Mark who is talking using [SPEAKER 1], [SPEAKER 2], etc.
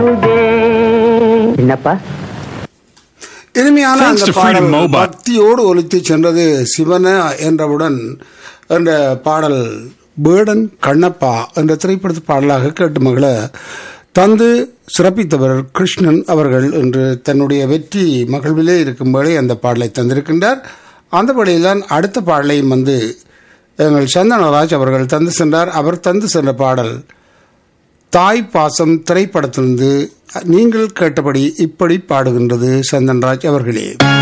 [SPEAKER 1] என்னப்பா
[SPEAKER 2] இனிமையான
[SPEAKER 3] Thanks
[SPEAKER 2] அந்த
[SPEAKER 3] to Freedom
[SPEAKER 2] பாடல்
[SPEAKER 3] Mobile.
[SPEAKER 2] பக்தியோடு ஒலித்து சென்றது சிவன என்றவுடன் என்ற பாடல் பேடன் கண்ணப்பா என்ற திரைப்படத்து பாடலாக கேட்டு மகள தந்து சிறப்பித்தவர் கிருஷ்ணன் அவர்கள் என்று தன்னுடைய வெற்றி மகிழ்விலே இருக்கும் வேளை அந்த பாடலை தந்திருக்கின்றார் அந்த வழியில்தான் அடுத்த பாடலையும் வந்து எங்கள் சந்தனராஜ் அவர்கள் தந்து சென்றார் அவர் தந்து சென்ற பாடல் தாய் பாசம் திரைப்படத்திலிருந்து நீங்கள் கேட்டபடி இப்படி பாடுகின்றது சந்தன்ராஜ் அவர்களே